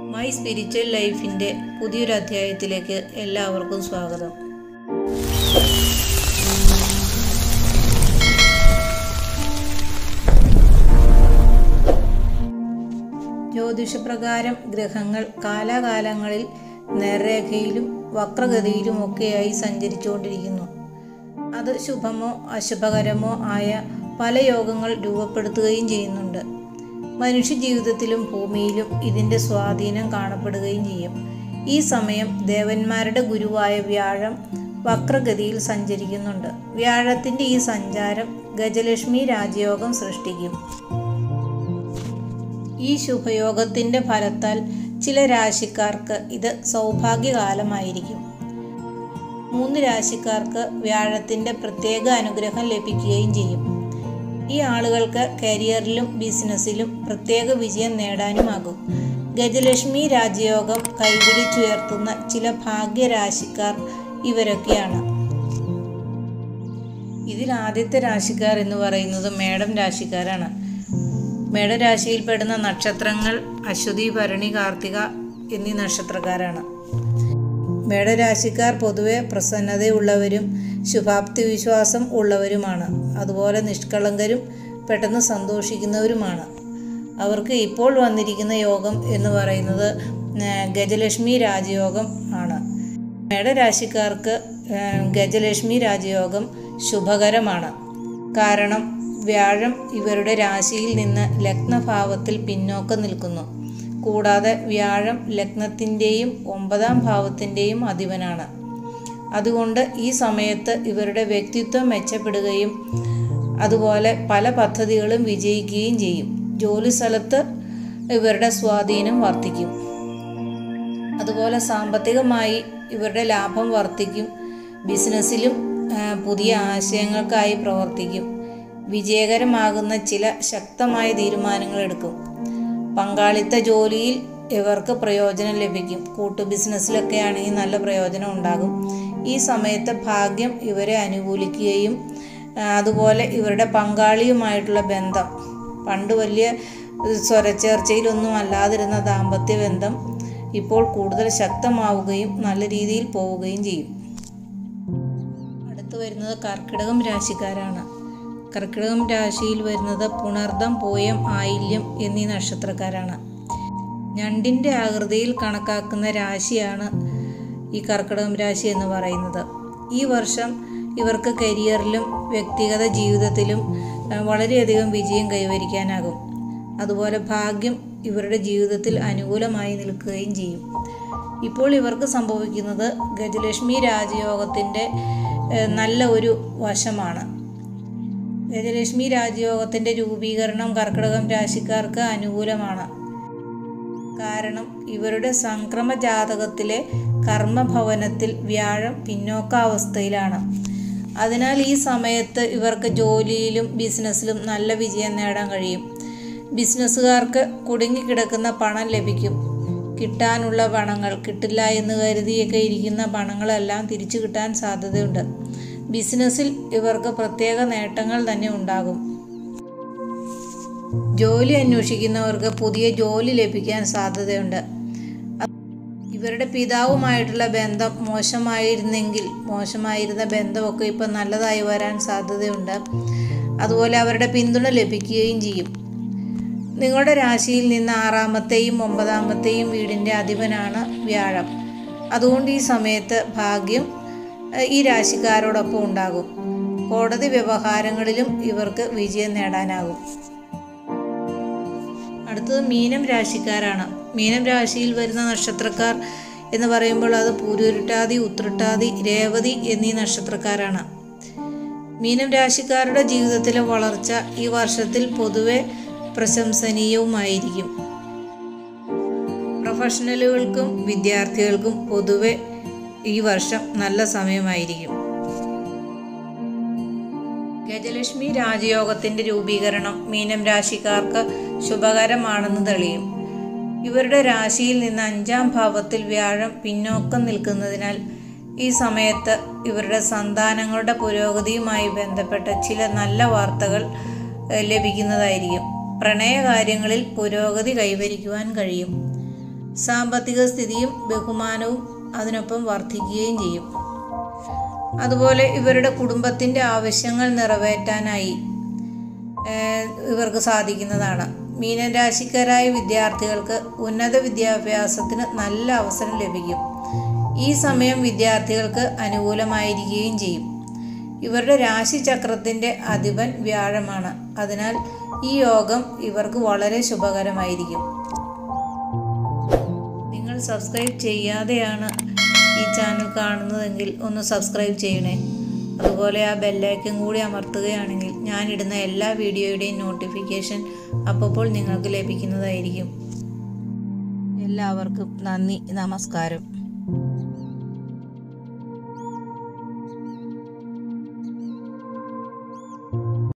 my spiritual ലൈഫിൻ്റെ പുതിയൊരു അധ്യായത്തിലേക്ക് എല്ലാവർക്കും സ്വാഗതം ജ്യോതിഷപ്രകാരം ഗ്രഹങ്ങൾ കാലാകാലങ്ങളിൽ നേർരേഖയിലും വക്രഗതിയിലുമൊക്കെയായി സഞ്ചരിച്ചുകൊണ്ടിരിക്കുന്നു അത് ശുഭമോ അശുഭകരമോ ആയ പല യോഗങ്ങൾ രൂപപ്പെടുത്തുകയും ചെയ്യുന്നുണ്ട് മനുഷ്യ ജീവിതത്തിലും ഭൂമിയിലും ഇതിൻ്റെ സ്വാധീനം കാണപ്പെടുകയും ചെയ്യും ഈ സമയം ദേവന്മാരുടെ ഗുരുവായ വ്യാഴം വക്രഗതിയിൽ സഞ്ചരിക്കുന്നുണ്ട് വ്യാഴത്തിൻ്റെ ഈ സഞ്ചാരം ഗജലക്ഷ്മി രാജയോഗം സൃഷ്ടിക്കും ഈ ശുഭയോഗത്തിൻ്റെ ഫലത്താൽ ചില രാശിക്കാർക്ക് ഇത് സൗഭാഗ്യകാലമായിരിക്കും മൂന്ന് രാശിക്കാർക്ക് വ്യാഴത്തിൻ്റെ പ്രത്യേക അനുഗ്രഹം ലഭിക്കുകയും ചെയ്യും ഈ ആളുകൾക്ക് കരിയറിലും ബിസിനസ്സിലും പ്രത്യേക വിജയം നേടാനുമാകും ഗജലക്ഷ്മി രാജയോഗം കൈപിടിച്ചുയർത്തുന്ന ചില ഭാഗ്യരാശിക്കാർ ഇവരൊക്കെയാണ് ഇതിൽ ആദ്യത്തെ രാശിക്കാർ എന്ന് പറയുന്നത് മേടം രാശിക്കാരാണ് മേടരാശിയിൽപ്പെടുന്ന നക്ഷത്രങ്ങൾ അശ്വതി ഭരണി കാർത്തിക എന്നീ നക്ഷത്രക്കാരാണ് മേടരാശിക്കാർ പൊതുവെ പ്രസന്നതയുള്ളവരും ശുഭാപ്തി വിശ്വാസം ഉള്ളവരുമാണ് അതുപോലെ നിഷ്കളങ്കരും പെട്ടെന്ന് സന്തോഷിക്കുന്നവരുമാണ് അവർക്ക് ഇപ്പോൾ വന്നിരിക്കുന്ന യോഗം എന്ന് പറയുന്നത് ഗജലക്ഷ്മി രാജയോഗം ആണ് മേടരാശിക്കാർക്ക് ഗജലക്ഷ്മി രാജയോഗം ശുഭകരമാണ് കാരണം വ്യാഴം ഇവരുടെ രാശിയിൽ നിന്ന് ലഗ്നഭാവത്തിൽ പിന്നോക്കം നിൽക്കുന്നു കൂടാതെ വ്യാഴം ലഗ്നത്തിൻ്റെയും ഒമ്പതാം ഭാവത്തിൻ്റെയും അധിപനാണ് അതുകൊണ്ട് ഈ സമയത്ത് ഇവരുടെ വ്യക്തിത്വം മെച്ചപ്പെടുകയും അതുപോലെ പല പദ്ധതികളും വിജയിക്കുകയും ചെയ്യും ജോലി സ്ഥലത്ത് ഇവരുടെ സ്വാധീനം വർദ്ധിക്കും അതുപോലെ സാമ്പത്തികമായി ഇവരുടെ ലാഭം വർദ്ധിക്കും ബിസിനസ്സിലും പുതിയ ആശയങ്ങൾക്കായി പ്രവർത്തിക്കും വിജയകരമാകുന്ന ചില ശക്തമായ തീരുമാനങ്ങൾ എടുക്കും പങ്കാളിത്ത ജോലിയിൽ ഇവർക്ക് പ്രയോജനം ലഭിക്കും കൂട്ടു ബിസിനസ്സിലൊക്കെ ആണെങ്കിൽ നല്ല പ്രയോജനം ഉണ്ടാകും ഈ സമയത്ത് ഭാഗ്യം ഇവരെ അനുകൂലിക്കുകയും അതുപോലെ ഇവരുടെ പങ്കാളിയുമായിട്ടുള്ള ബന്ധം പണ്ട് വലിയ സ്വരച്ചേർച്ചയിലൊന്നും അല്ലാതിരുന്ന ദാമ്പത്യ ബന്ധം ഇപ്പോൾ കൂടുതൽ ശക്തമാവുകയും നല്ല രീതിയിൽ പോവുകയും ചെയ്യും അടുത്ത് വരുന്നത് കർക്കിടകം രാശിക്കാരാണ് കർക്കിടകം രാശിയിൽ വരുന്നത് പുണർദം പൂയം ആയില്യം എന്നീ നക്ഷത്രക്കാരാണ് ഞണ്ടിൻ്റെ ആകൃതിയിൽ കണക്കാക്കുന്ന രാശിയാണ് ഈ കർക്കിടകം രാശി എന്ന് പറയുന്നത് ഈ വർഷം ഇവർക്ക് കരിയറിലും വ്യക്തിഗത ജീവിതത്തിലും വളരെയധികം വിജയം കൈവരിക്കാനാകും അതുപോലെ ഭാഗ്യം ഇവരുടെ ജീവിതത്തിൽ അനുകൂലമായി നിൽക്കുകയും ചെയ്യും ഇപ്പോൾ ഇവർക്ക് സംഭവിക്കുന്നത് ഗജലക്ഷ്മി രാജയോഗത്തിൻ്റെ നല്ല ഒരു വശമാണ് ഗജലക്ഷ്മി രാജയോഗത്തിൻ്റെ രൂപീകരണം കർക്കിടകം രാശിക്കാർക്ക് അനുകൂലമാണ് കാരണം ഇവരുടെ സംക്രമ ജാതകത്തിലെ കർമ്മഭവനത്തിൽ വ്യാഴം പിന്നോക്കാവസ്ഥയിലാണ് അതിനാൽ ഈ സമയത്ത് ഇവർക്ക് ജോലിയിലും ബിസിനസ്സിലും നല്ല വിജയം നേടാൻ കഴിയും ബിസിനസ്സുകാർക്ക് കുടുങ്ങിക്കിടക്കുന്ന പണം ലഭിക്കും കിട്ടാനുള്ള പണങ്ങൾ കിട്ടില്ല എന്ന് കരുതിയൊക്കെ ഇരിക്കുന്ന പണങ്ങളെല്ലാം തിരിച്ചു കിട്ടാൻ സാധ്യതയുണ്ട് ബിസിനസ്സിൽ ഇവർക്ക് പ്രത്യേക നേട്ടങ്ങൾ തന്നെ ഉണ്ടാകും ജോലി അന്വേഷിക്കുന്നവർക്ക് പുതിയ ജോലി ലഭിക്കാൻ സാധ്യതയുണ്ട് ഇവരുടെ പിതാവുമായിട്ടുള്ള ബന്ധം മോശമായിരുന്നെങ്കിൽ മോശമായിരുന്ന ബന്ധമൊക്കെ ഇപ്പം നല്ലതായി വരാൻ സാധ്യതയുണ്ട് അതുപോലെ അവരുടെ പിന്തുണ ലഭിക്കുകയും ചെയ്യും നിങ്ങളുടെ രാശിയിൽ നിന്ന് ആറാമത്തെയും ഒമ്പതാമത്തെയും വീടിൻ്റെ അധിപനാണ് വ്യാഴം അതുകൊണ്ട് ഈ സമയത്ത് ഭാഗ്യം ഈ രാശിക്കാരോടൊപ്പം ഉണ്ടാകും കോടതി വ്യവഹാരങ്ങളിലും ഇവർക്ക് വിജയം നേടാനാകും അടുത്തത് മീനം രാശിക്കാരാണ് മീനം രാശിയിൽ വരുന്ന നക്ഷത്രക്കാർ എന്ന് പറയുമ്പോൾ അത് പൂരുരുട്ടാതി ഉത്രട്ടാതി രേവതി എന്നീ നക്ഷത്രക്കാരാണ് മീനം രാശിക്കാരുടെ ജീവിതത്തിലെ വളർച്ച ഈ വർഷത്തിൽ പൊതുവെ പ്രശംസനീയവുമായിരിക്കും പ്രൊഫഷണലുകൾക്കും വിദ്യാർത്ഥികൾക്കും പൊതുവെ ഈ വർഷം നല്ല സമയമായിരിക്കും ഗജലക്ഷ്മി രാജയോഗത്തിൻ്റെ രൂപീകരണം മീനം രാശിക്കാർക്ക് ശുഭകരമാണെന്ന് തെളിയും ഇവരുടെ രാശിയിൽ നിന്ന് അഞ്ചാം ഭാവത്തിൽ വ്യാഴം പിന്നോക്കം നിൽക്കുന്നതിനാൽ ഈ സമയത്ത് ഇവരുടെ സന്താനങ്ങളുടെ പുരോഗതിയുമായി ബന്ധപ്പെട്ട ചില നല്ല വാർത്തകൾ ലഭിക്കുന്നതായിരിക്കും പ്രണയകാര്യങ്ങളിൽ പുരോഗതി കൈവരിക്കുവാൻ കഴിയും സാമ്പത്തിക സ്ഥിതിയും ബഹുമാനവും അതിനൊപ്പം വർദ്ധിക്കുകയും ചെയ്യും അതുപോലെ ഇവരുടെ കുടുംബത്തിൻ്റെ ആവശ്യങ്ങൾ നിറവേറ്റാനായി ഏഹ്, ഇവർക്ക് സാധിക്കുന്നതാണ് മീനൻ രാശിക്കാരായ വിദ്യാർത്ഥികൾക്ക് ഉന്നത വിദ്യാഭ്യാസത്തിന് നല്ല അവസരം ലഭിക്കും ഈ സമയം വിദ്യാർത്ഥികൾക്ക് അനുകൂലമായിരിക്കുകയും ചെയ്യും ഇവരുടെ രാശിചക്രത്തിൻ്റെ അധിപൻ വ്യാഴമാണ് അതിനാൽ ഈ യോഗം ഇവർക്ക് വളരെ ശുഭകരമായിരിക്കും നിങ്ങൾ സബ്സ്ക്രൈബ് ചെയ്യാതെയാണ് ഈ ചാനൽ കാണുന്നതെങ്കിൽ ഒന്ന് സബ്സ്ക്രൈബ് ചെയ്യണേ അതുപോലെ ആ ബെല്ലൈക്കൻ കൂടി അമർത്തുകയാണെങ്കിൽ ഞാനിടുന്ന എല്ലാ വീഡിയോയുടെയും നോട്ടിഫിക്കേഷൻ അപ്പോൾ നിങ്ങൾക്ക് ലഭിക്കുന്നതായിരിക്കും എല്ലാവർക്കും നന്ദി നമസ്കാരം